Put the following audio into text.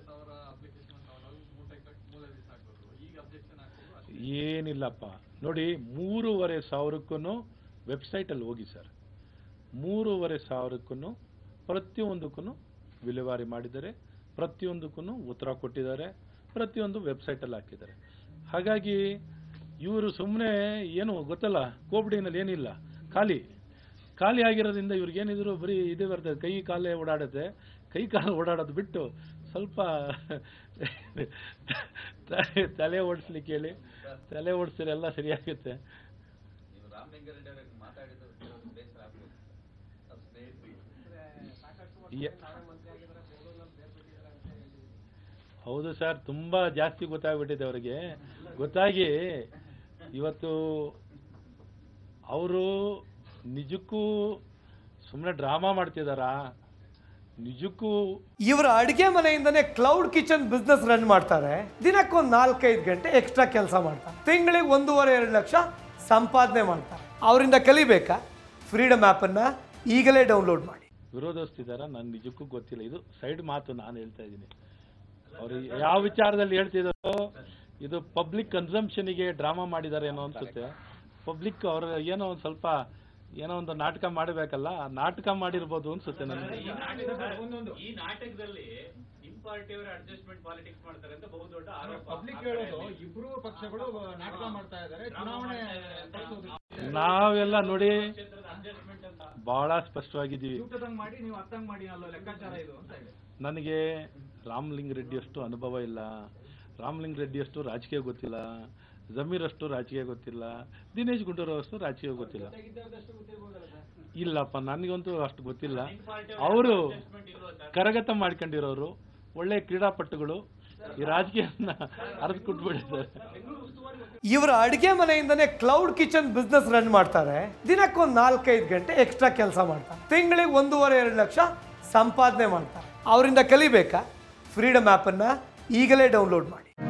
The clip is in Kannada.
ಸಾವಿರ ಅಪ್ಲಿಕೇಶನ್ ತಗೊಂಡೋಗಿ ಮೂಟೆ ಕಟ್ ಮೂಲೆ ಬಿಸಾಕೋದು ಈಗ ಅಬ್ಜೆಕ್ಷನ್ ಹಾಕೋದು ಅಷ್ಟೇ. ಏನಿಲ್ಲಪ್ಪ ನೋಡಿ ಮೂರುವರೆ ಸಾವಿರಕ್ಕೂ ವೆಬ್ಸೈಟಲ್ಲಿ ಹೋಗಿ ಸರ್ ಮೂರುವರೆ ಸಾವಿರಕ್ಕೂ ಪ್ರತಿಯೊಂದಕ್ಕೂ ವಿಲೇವಾರಿ ಮಾಡಿದ್ದಾರೆ ಪ್ರತಿಯೊಂದಕ್ಕೂ ಉತ್ತರ ಕೊಟ್ಟಿದ್ದಾರೆ ಪ್ರತಿಯೊಂದು ವೆಬ್ಸೈಟಲ್ಲಿ ಹಾಕಿದ್ದಾರೆ ಹಾಗಾಗಿ ಇವರು ಸುಮ್ಮನೆ ಏನು ಗೊತ್ತಲ್ಲ ಕೋವಿಡಿನಲ್ಲಿ ಏನಿಲ್ಲ ಖಾಲಿ ಖಾಲಿ ಆಗಿರೋದ್ರಿಂದ ಇವ್ರಿಗೇನಿದ್ರು ಬರೀ ಇದೇ ಬರ್ತದೆ ಕೈ ಕಾಲೇ ಓಡಾಡುತ್ತೆ ಕೈ ಕಾಲು ಓಡಾಡೋದು ಬಿಟ್ಟು ಸ್ವಲ್ಪ ತಲೆ- ತಲೆ ಓಡಿಸ್ಲಿಕ್ಕೆ ಹೇಳಿ ತಲೆ ಓಡಿಸಿದ್ರೆ ಎಲ್ಲ ಸರಿಯಾಗುತ್ತೆ ನೀವು ರಾಮಲಿಂಗಾರೆಡ್ಡಿ ಅವರಿಗೆ ಮಾತಾಡಿದ್ದು ಕೆಲವೊಂದು ಬೇಸರ ಆಗ್ಬೋದು ಅವ್ರ ಸ್ನೇಹಿತರಿಗೆ ಯ- ಹೌದು ಸರ್ ತುಂಬ ಜಾಸ್ತಿ ಗೊತ್ತಾಗ್ಬಿಟ್ಟಿದೆ ಅವರಿಗೆ ಗೊತ್ತಾಗಿ ಇವತ್ತು ಅವರು ನಿಜಕ್ಕೂ ಸುಮ್ಮನೆ ಡ್ರಾಮಾ ಮಾಡ್ತಿದ್ದಾರಾ ನಿಜಕ್ಕೂ ಇವರ ಅಡುಗೆ ಮನೆಯಿಂದನೇ ಕ್ಲೌಡ್ ಕಿಚನ್ ಬಿಸ್ನೆಸ್ ರನ್ ಮಾಡ್ತಾರೆ ದಿನಕ್ಕೊಂದು ನಾಲ್ಕೈದು ಗಂಟೆ ಎಕ್ಸ್ಟ್ರಾ ಕೆಲಸ ಮಾಡ್ತಾರೆ ತಿಂಗಳಿಗೆ ಒಂದೂವರೆ ಎರಡು ಲಕ್ಷ ಸಂಪಾದನೆ ಮಾಡ್ತಾರೆ ಅವರಿಂದ ಕಲಿಬೇಕಾ ಫ್ರೀಡಮ್ ಆ್ಯಪನ್ನು ಈಗಲೇ ಡೌನ್ಲೋಡ್ ಮಾಡಿ ವಿರೋಧಿಸ್ತಿದಾರ ನನ್ಗೆ ನಿಜಕ್ಕೂ ಗೊತ್ತಿಲ್ಲ ಇದು ಸೈಡ್ ಮಾತು ನಾನು ಹೇಳ್ತಾ ಇದ್ದೀನಿ ಅವರು ಯಾವ ವಿಚಾರದಲ್ಲಿ ಹೇಳ್ತಿದ್ದಾರೋ ಇದು ಪಬ್ಲಿಕ್ ಕನ್ಸಂಪ್ಷನಿಗೆ ಡ್ರಾಮಾ ಮಾಡಿದ್ದಾರೆ ಏನೋ ಅನ್ಸುತ್ತೆ ಪಬ್ಲಿಕ್ ಅವ್ರ ಏನೋ ಒಂದು ಸ್ವಲ್ಪ ಏನೋ ಒಂದು ನಾಟಕ ಮಾಡಬೇಕಲ್ಲ ಆ ನಾಟಕ ಮಾಡಿರ್ಬೋದು ಅನ್ಸುತ್ತೆ ನನಗೆ ಈ ನಾಟಕ- ಈ ನಾಟಕದಲ್ಲಿ ನಿಮ್ ಪಾರ್ಟಿಯವರು ಅಡ್ಜಸ್ಟ್ಮೆಂಟ್ ಪಾಲಿಟಿಕ್ಸ್ ಮಾಡ್ತಾರೆ ಅಂತ ಬಹುದೊಡ್ಡ ಆರೋಪ ಪಬ್ಲಿಕ್ ಆ ಕಡೆ ಹೇಳೋದು ಇದೆ. ಇಬ್ರು ಪಕ್ಷಗಳು ನಾಟಕ ಮಾಡ್ತಾ ಇದ್ದಾರೆ ಚುನಾವಣೆ ಕಳ್ಸೋದು. ನಾವೆಲ್ಲ ನೋಡಿ ಕ್ಷೇತ್ರದ ಅಡ್ಜಸ್ಟ್ಮೆಂಟ್ ಅಂತ ಬಹಳ ಸ್ಪಷ್ಟವಾಗಿದ್ದೀವಿ ಊಟದಂಗ್ ಮಾಡಿ ನೀವು ಅತ್ತಂಗ್ ಮಾಡಿ ಅಲ್ಲ ಲೆಕ್ಕಾಚಾರ ಇದು ಅಂತ ಹೇಳಿ ನನಗೆ ರಾಮಲಿಂಗ ರೆಡ್ಡಿಯಷ್ಟು ಅನುಭವ ಇಲ್ಲ ರಾಮಲಿಂಗ ರೆಡ್ಡಿಯಷ್ಟು ರಾಜಕೀಯ ಗೊತ್ತಿಲ್ಲ ಜಮೀರ್ ಅಷ್ಟು ರಾಜಕೀಯ ಗೊತ್ತಿಲ್ಲ ದಿನೇಶ್ ಗುಂಡೂರಾವ್ ಅಷ್ಟು ರಾಜಕೀಯ ಗೊತ್ತಿಲ್ಲ ಇಲ್ಲಪ್ಪ ನನಗಂತೂ ಅಷ್ಟು ಗೊತ್ತಿಲ್ಲ ನಿಮ್ ಪಾರ್ಟಿ ಅವರು ಅಡ್ಜಸ್ಟ್ಮೆಂಟ್ ಇಲ್ವಾ ಸರ್ ಕರಗತ ಮಾಡ್ಕೊಂಡಿರೋರು ಒಳ್ಳೆ ಕ್ರೀಡಾಪಟುಗಳು ಈ ರಾಜಕೀಯನ ಅರ್ಧ ಕೊಟ್ಬಿಟ್ಟಿದ್ದಾರೆ ಇವರ ಅಡುಗೆ ಮನೆಯಿಂದನೇ ಕ್ಲೌಡ್ ಕಿಚನ್ ಬಿಸ್ನೆಸ್ ರನ್ ಮಾಡ್ತಾರೆ ದಿನಕ್ಕೊಂದು ನಾಲ್ಕೈದು ಗಂಟೆ ಎಕ್ಸ್ಟ್ರಾ ಕೆಲಸ ಮಾಡ್ತಾರೆ ತಿಂಗಳಿಗೆ ಒಂದೂವರೆ ಎರಡು ಲಕ್ಷ ಸಂಪಾದನೆ ಮಾಡ್ತಾರೆ ಅವರಿಂದ ಕಲಿಬೇಕಾ ಫ್ರೀಡಮ್ ಆ್ಯಪನ್ನು ಈಗಲೇ ಡೌನ್ಲೋಡ್ ಮಾಡಿ